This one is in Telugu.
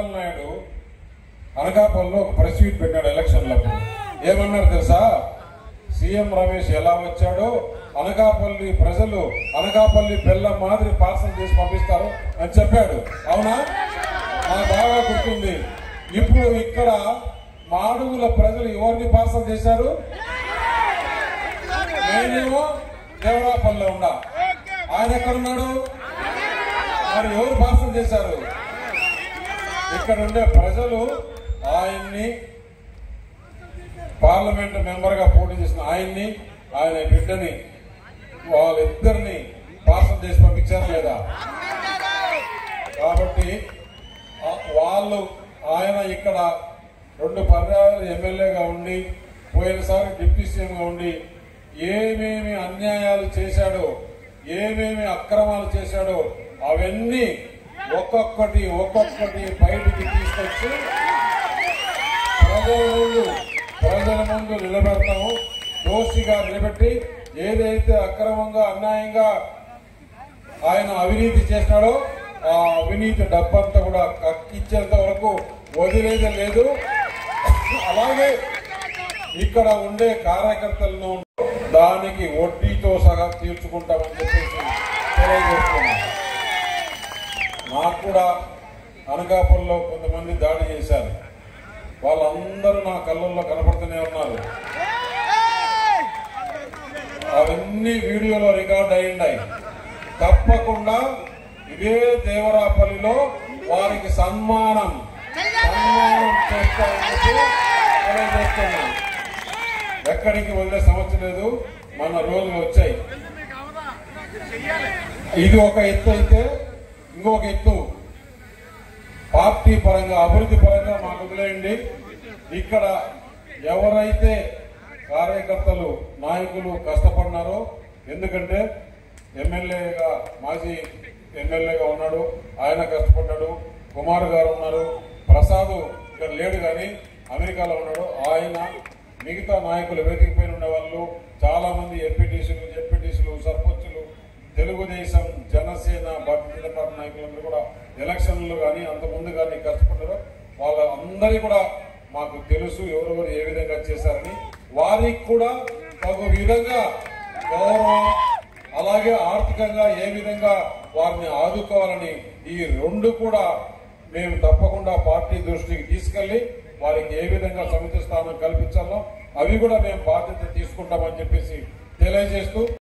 చంద్రబాబు నాయుడు అనకాపల్లిలో ఒక ప్రెస్ మీట్ పెట్టాడు ఎలక్షన్లప్పుడు ఏమన్నారు తెలుసా సీఎం రమేష్ ఎలా వచ్చాడో అనకాపల్లి ప్రజలు అనకాపల్లి బెల్లం మాదిరి పార్సల్ చేసి పంపిస్తారు అని చెప్పాడు అవునా నాకు బాగా గుర్తుంది ఇప్పుడు ఇక్కడ మాడుగుల ప్రజలు ఎవరిని పార్సల్ చేశారు నేనేమో దేవరాపల్లిలో ఉన్నా ఆయన ఎక్కడున్నాడు మరి ఎవరు పార్సల్ చేశారు ఇక్కడ ఉండే ప్రజలు ఆయన్ని పార్లమెంట్ మెంబర్ గా పోటీ చేసిన ఆయన్ని ఆయన బిడ్డని వాళ్ళిద్దరిని పార్సల్ చేసి పంపించారు లేదా కాబట్టి ఆ- వాళ్ళు ఆయన ఇక్కడ రెండు పర్యాయాలు ఎమ్మెల్యేగా ఉండి పోయినసారి డిప్యూటీ సీఎంగా ఉండి ఏమేమి అన్యాయాలు చేశాడో ఏమేమి అక్రమాలు చేశాడో అవన్నీ ఒక్కొక్కటి ఒక్కొక్కటి బయటికి తీసుకొచ్చి ప్రజల ముందు ప్రజల ముందు నిలబెడతాము దోషిగా నిలబెట్టి ఏదైతే అక్రమంగా అన్యాయంగా ఆయన అవినీతి చేసినాడో ఆ అవినీతి డబ్బంతా కూడా కక్కిచ్చేంత వరకు వదిలేదే లేదు అలాగే ఇక్కడ ఉండే కార్యకర్తలను దానికి వడ్డీతో సహా తీర్చుకుంటామని చెప్పేసి తెలియజేస్తున్నాం నాకు కూడా అనకాపల్లిలో కొంతమంది దాడి చేశారు వాళ్ళందరూ నా కళ్ళల్లో కనపడుతూనే ఉన్నారు అవన్నీ వీడియోలో రికార్డ్ అయ్యిండాయి తప్పకుండా ఇదే దేవరాపల్లిలో వారికి సన్మానం సన్మానం చేస్తామని తెలియజేస్తున్నాం ఎక్కడికి వదిలే సమస్య లేదు మన రోజులు వచ్చాయి ఇది ఒక ఎత్తు అయితే ఇంకొక ఎత్తు పార్టీ పరంగా అభివృద్ధి పరంగా మాకు వదిలేయండి ఇక్కడ ఎవరైతే కార్యకర్తలు నాయకులు కష్టపడినారో ఎందుకంటే ఎమ్మెల్యేగా మాజీ ఎమ్మెల్యేగా ఉన్నాడు ఆయన కష్టపడ్డాడు కుమార్ గారు ఉన్నారు ప్రసాద్ ఇక్కడ లేడు కానీ అమెరికాలో ఉన్నాడు ఆయన మిగతా నాయకులు వేదిక పైన ఉన్న వాళ్ళు చాలా మంది ఎంపీటీసీలు జెడ్పీటీసీలు సర్పంచులు తెలుగుదేశం జనసేన భారతీయ జనతా పార్టీ నాయకులందరూ కూడా ఎలక్షన్లు కానీ అంత ముందు కానీ కష్టపడ్డారు వాళ్ళందరి కూడా మాకు తెలుసు ఎవరెవరు ఏ విధంగా చేశారని వారికి కూడా తగు విధంగా గౌరవం అలాగే ఆర్థికంగా ఏ విధంగా వారిని ఆదుకోవాలని ఈ రెండు కూడా మేము తప్పకుండా పార్టీ దృష్టికి తీసుకెళ్లి వారికి ఏ విధంగా సమితి స్థానం కల్పించాలో అవి కూడా మేము బాధ్యత తీసుకుంటామని చెప్పేసి తెలియజేస్తూ